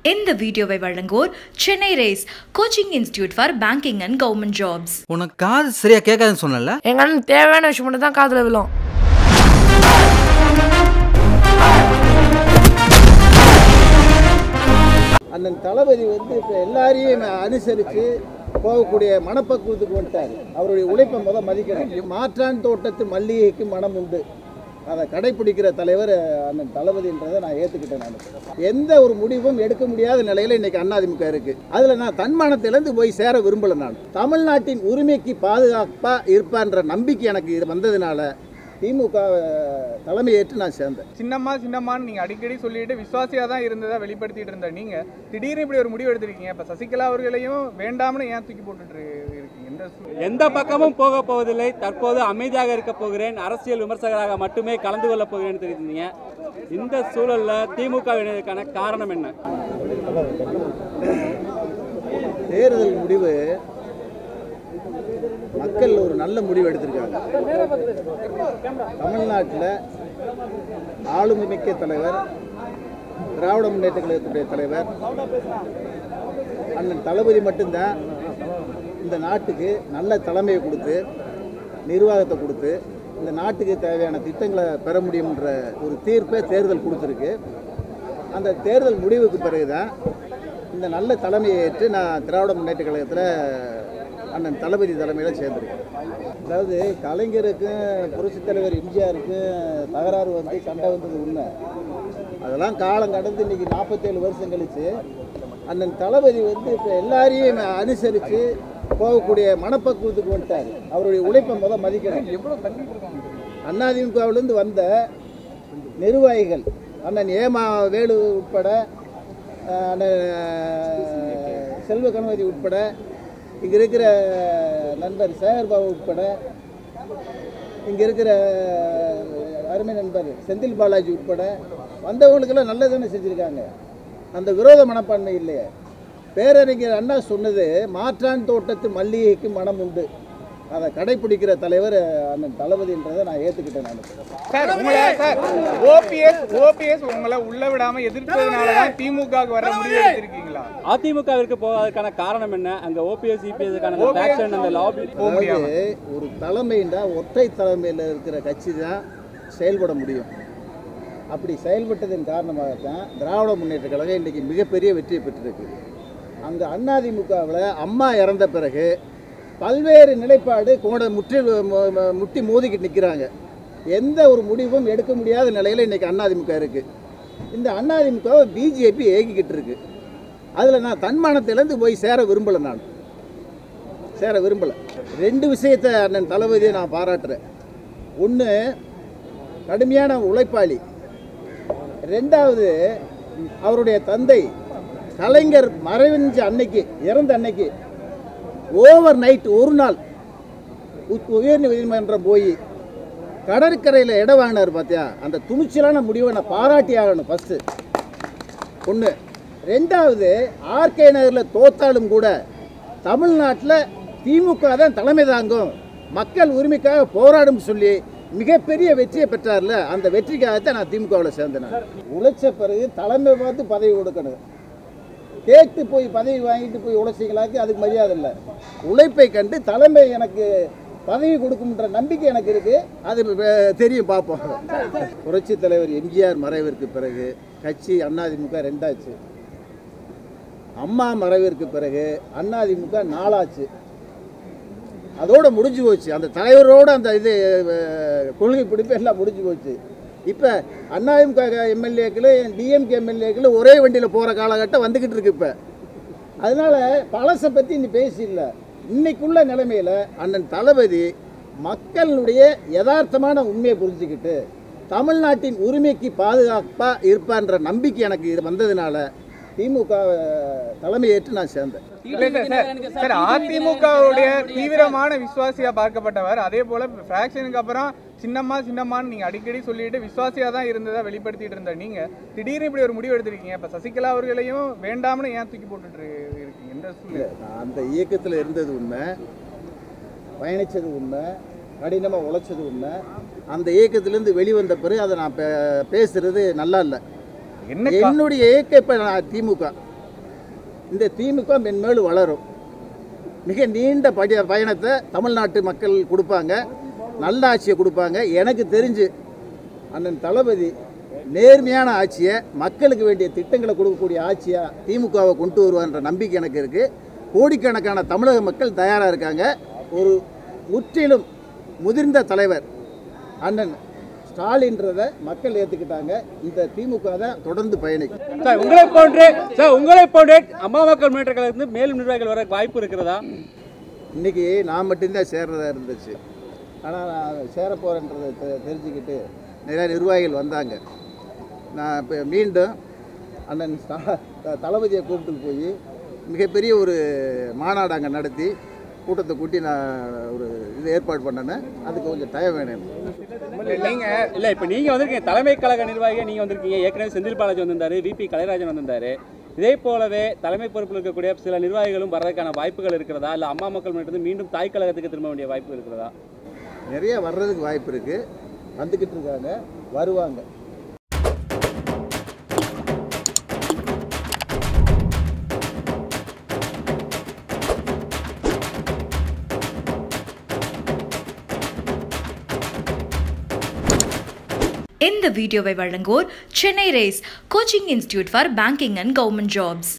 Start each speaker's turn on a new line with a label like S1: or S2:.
S1: இந்த வீடியோவை வழங்குவோர் Chennai race coaching institute for banking and government jobs
S2: உனக்கு காது சரியா கேட்காதுன்னு சொன்னல
S3: எங்க அண்ணன் தேவையான விஷயம் மட்டும் தான் காதுல விழும்
S4: அண்ணன் தளபதி வந்து இப்போ எல்லாரையும் அனுசரித்து போகக்கூடிய மனப்பக்குவத்துக்கு வந்துட்டார் அவருடைய உழைப்பை முத மதிக்கணும் மாற்றான் தோட்டத்து மல்லிகைக்கு மனம் உண்டு அதை கடைப்பிடிக்கிற தலைவர் அண்ணன் தளபதின்றதை நான் ஏற்றுக்கிட்டேன் நான் எந்த ஒரு முடிவும் எடுக்க முடியாத நிலையில் இன்னைக்கு அதிமுக இருக்கு அதில் நான் தன்மானத்திலேருந்து போய் சேர விரும்பலை நான் தமிழ்நாட்டின் உரிமைக்கு பாதுகாப்பாக இருப்பான்ற நம்பிக்கை எனக்கு இது வந்ததுனால திமுக தலைமை ஏற்று நான் சேர்ந்தேன்
S5: சின்னம்மா சின்னம்மான்னு நீங்க அடிக்கடி சொல்லிட்டு விசுவாசியா தான் இருந்ததா வெளிப்படுத்திட்டு இருந்த நீங்க திடீர்னு இப்படி ஒரு முடிவு எடுத்திருக்கீங்க இப்ப சசிகலா அவர்களையும் வேண்டாம்னு ஏன் தூக்கி போட்டுட்டு இருக்கீங்க இந்த சூழல்
S6: எந்த பக்கமும் போக போவதில்லை தற்போது அமைதியாக இருக்க போகிறேன் அரசியல் விமர்சகராக மட்டுமே கலந்து கொள்ளப் போகிறேன் தெரிவித்தீங்க இந்த சூழல்ல திமுக இணையதுக்கான காரணம் என்ன
S4: தேர்தல் முடிவு மக்கள் ஒரு நல்ல முடிவு எடுத்திருக்காங்க தமிழ்நாட்டில் ஆளுமை மிக்க தலைவர் திராவிட முன்னேற்ற கழகத்துடைய தலைவர் அண்ணன் தளபதி மட்டும்தான் இந்த நாட்டுக்கு நல்ல தலைமையை கொடுத்து நிர்வாகத்தை கொடுத்து இந்த நாட்டுக்கு தேவையான திட்டங்களை பெற முடியுன்ற ஒரு தீர்ப்பை தேர்தல் கொடுத்துருக்கு அந்த தேர்தல் முடிவுக்கு பிறகுதான் இந்த நல்ல தலைமையை ஏற்று நான் திராவிட முன்னேற்ற கழகத்தில் அண்ணன் தளபதி தலைமையில் சேர்ந்திருக்கேன் அதாவது கலைஞருக்கும் புரட்சித் தலைவர் எம்ஜிஆருக்கும் தகராறு வந்து சண்டை வந்தது உண்மை அதெல்லாம் காலம் கடந்து இன்னைக்கு நாற்பத்தேழு வருஷம் கழிச்சு அண்ணன் தளபதி வந்து இப்போ எல்லாரையும் அனுசரித்து போகக்கூடிய மனப்பக்குவத்துக்கு வந்துட்டார் அவருடைய உழைப்பை முத மதிக்கணும்
S5: எவ்வளவு தள்ளிட்டு இருக்காங்க
S4: அதிமுகவிலிருந்து வந்த நிர்வாகிகள் அண்ணன் ஏமா வேலு உட்பட அஹ், அண்ணன் அஹ், செல்வ கணபதி உட்பட இங்கே இருக்கிற நண்பர் சேகர்பாபு உட்பட இங்கே இருக்கிற அருமை நண்பர் செந்தில் பாலாஜி உட்பட வந்தவங்களுக்கெல்லாம் நல்லதானே செஞ்சுருக்காங்க அந்த விரோத மனப்பான்மை இல்லையே பேரறிஞர் அண்ணா சொன்னது மாற்றான் தோட்டத்து மல்லிகைக்கு மனம் உண்டு அதை கடைப்பிடிக்கிற தலைவர் அண்ணன் தளபதின்றதை நான் ஏற்றுக்கிட்டேன் நான்
S5: சார் உங்களை சார் ஓபிஎஸ் ஓபிஎஸ் உங்களை உள்ள விடாம எதிர்த்ததுனால தான் திமுகவுக்கு வர முடிவு எடுத்திருக்கீங்களா
S6: அதிமுகவிற்கு போவதற்கான காரணம் என்ன அங்க ஓபிஎஸ் சிபிஎஸ்க்கான
S5: OPS
S6: ஃபேக்ஷன் அந்த லாபி
S5: போக முடியாம
S4: அதாவது ஒரு தலைமைண்டா ஒற்றை தலைமையில் இருக்கிற கட்சி தான் செயல்பட முடியும் அப்படி செயல்பட்டதன் காரணமாகத்தான் திராவிட முன்னேற்ற கழகம் இன்றைக்கி மிகப்பெரிய வெற்றியை பெற்றிருக்கு அங்கே அதிமுகவில் அம்மா இறந்த பிறகு பல்வேறு நிலைப்பாடு கூட முற்றி மு- மு- முட்டி மோதிக்கிட்டு நிற்கிறாங்க எந்த ஒரு முடிவும் எடுக்க முடியாத நிலையில் இன்றைக்கி அதிமுக இருக்குது இந்த அதிமுகவை பிஜேபி ஏகிக்கிட்டு இருக்கு அதில் நான் தன்மானத்திலேருந்து போய் சேர விரும்பலை நான் சேர விரும்பலை ரெண்டு விஷயத்தை அண்ணன் தளபதியை நான் பாராட்டுறேன் ஒன்று கடுமையான உழைப்பாளி ரெண்டாவது அவருடைய தந்தை கலைஞர் மறைவிஞ்ச அன்னைக்கு இறந்த அன்னைக்கு ஓவர் நைட் ஒரு நாள் உ- உயர் நீதிமன்றம் போய் கடற்கரையில் இடம் வாங்கினார் பார்த்தியா அந்த துணிச்சலான முடிவை நான் பாராட்டி ஆகணும் ஃபஸ்ட்டு ஒன்று ரெண்டாவது ஆர்கே நகரில் தோத்தாலும் கூட தமிழ்நாட்டில் திமுக தான் தலைமை தாங்கும் மக்கள் உரிமைக்காக போராடும் சொல்லி மிகப்பெரிய வெற்றியை பெற்றார்ல அந்த வெற்றிக்காகத்தான் நான் திமுகவில் சேர்ந்தேன் நான். உழைச்ச பிறகு தலைமை பார்த்து பதவி கொடுக்கணும் கேட்டு போய் பதவி வாங்கிட்டு போய் உழைச்சிங்களாக்கு அதுக்கு மரியாதை இல்லை உழைப்பை கண்டு தலைமை எனக்கு பதவி கொடுக்கும்ன்ற நம்பிக்கை எனக்கு இருக்கு அது வே- தெரியும் பார்ப்போம் புரட்சி தலைவர் எம்ஜிஆர் மறைவிற்கு பிறகு கட்சி அதிமுக ரெண்டாச்சு அம்மா மறைவிற்கு பிறகு அதிமுக நாலாச்சு அதோட முடிஞ்சு போச்சு அந்த தலைவரோட அந்த இது அஹ், கொள்கை பிடிப்பு எல்லாம் முடிஞ்சு போச்சு இப்போ அதிமுக எம்எல்ஏக்களும் டிஎம்கே எம்எல்ஏக்களும் ஒரே வண்டியில் போகிற காலகட்டம் வந்துக்கிட்டு இருக்கு இப்போ அதனால பழசை பற்றி நீ பேசிடல இன்னைக்குள்ள நிலைமையில் அண்ணன் தளபதி மக்களுடைய யதார்த்தமான உண்மையை புரிஞ்சுக்கிட்டு தமிழ்நாட்டின் உரிமைக்கு பாதுகாப்பாக இருப்பான்ற நம்பிக்கை எனக்கு இது வந்ததுனால திமுக தலைமை ஏற்று நான் சேர்ந்தேன்
S5: இல்ல சார், சார் சார் அதிமுகவுடைய தீவிரமான விசுவாசியா பார்க்கப்பட்டவர் அதே போல பிராக்ஷனுக்கு அப்புறம் சின்னம்மா சின்னம்மான்னு நீங்க அடிக்கடி சொல்லிட்டு விசுவாசியா தான் இருந்ததா வெளிப்படுத்திட்டு இருந்த நீங்க திடீர்னு இப்படி ஒரு முடிவு எடுத்திருக்கீங்க இப்ப சசிகலா அவர்களையும் வேண்டாம்னு ஏன் தூக்கி போட்டுட்டு இரு- இருக்கீங்க இந்த சூழ்நிலை
S4: நான் அந்த இயக்கத்தில் இருந்தது உண்மை பயணித்தது உண்மை கடினமாக உழைச்சது உண்மை அந்த இயக்கத்திலேருந்து வெளிவந்த பிறகு அதை நான் பே- பேசுறது நல்லா இல்லை
S5: என்ன கா-
S4: என்னுடைய இயக்கம் இப்போ நான் திமுக இந்த திமுக மென்மேலும் வளரும் மிக நீண்ட படி பயணத்தை தமிழ்நாட்டு மக்கள் கொடுப்பாங்க நல்ல ஆட்சியை கொடுப்பாங்க எனக்கு தெரிஞ்சு அண்ணன் தளபதி நேர்மையான ஆட்சியை மக்களுக்கு வேண்டிய திட்டங்களை கொடுக்கக்கூடிய ஆட்சியாக திமுகவை கொண்டு வருவான்ற நம்பிக்கை எனக்கு இருக்குது கோடிக்கணக்கான தமிழக மக்கள் தயாராக இருக்காங்க ஒரு முற்றிலும் முதிர்ந்த தலைவர் அண்ணன் ஸ்டாலின்றதை மக்கள் ஏற்றுக்கிட்டாங்க இந்த திமுக தான் தொடர்ந்து பயணிக்கும்
S6: சார் உங்களை போன்றே சார் உங்களை போன்றே அம்மா மக்கள் முன்னேற்ற கழகத்திலிருந்து மேலும் நிர்வாகிகள் வர வாய்ப்பு இருக்கிறதா
S4: இன்னைக்கு நான் மட்டும்தான் சேர்றதா இருந்துச்சு ஆனால் நான் சேர போகிறேன்றதை தெ- தெரிஞ்சுக்கிட்டு நிறையா நிர்வாகிகள் வந்தாங்க நான் இப்போ மீண்டும் அண்ணன் ஸ்டா- த- தளபதியை கூப்பிட்டு போய் மிகப்பெரிய ஒரு மாநாடு அங்கே நடத்தி கூட்டத்தை கூட்டி நான் ஒரு இது ஏற்பாடு பண்ணேன்னு அதுக்கு கொஞ்சம் டைம் வேணும்
S5: நீங்க
S6: இல்ல இப்ப நீங்க வந்திருக்கீங்க தலைமை கழக நிர்வாகியா நீங்க வந்திருக்கீங்க ஏற்கனவே செந்தில் பாலாஜி வந்திருந்தாரு விபி கலைராஜன் வந்திருந்தாரு இதே போலவே தலைமை பொறுப்பில் இருக்கக்கூடிய சில நிர்வாகிகளும் வர்றதுக்கான வாய்ப்புகள் இருக்கிறதா இல்ல அம்மா மக்கள் முன்னேற்றது மீண்டும் தாய் கழகத்துக்கு திரும்ப வேண்டிய வாய்ப்பு இருக்கிறதா
S4: நிறைய வர்றதுக்கு வாய்ப்பு இருக்குது வந்துக்கிட்டு இருக்காங்க வருவாங்க
S1: இந்த வீடியோவை வழங்குவோர் Chennai race coaching institute for banking and government jobs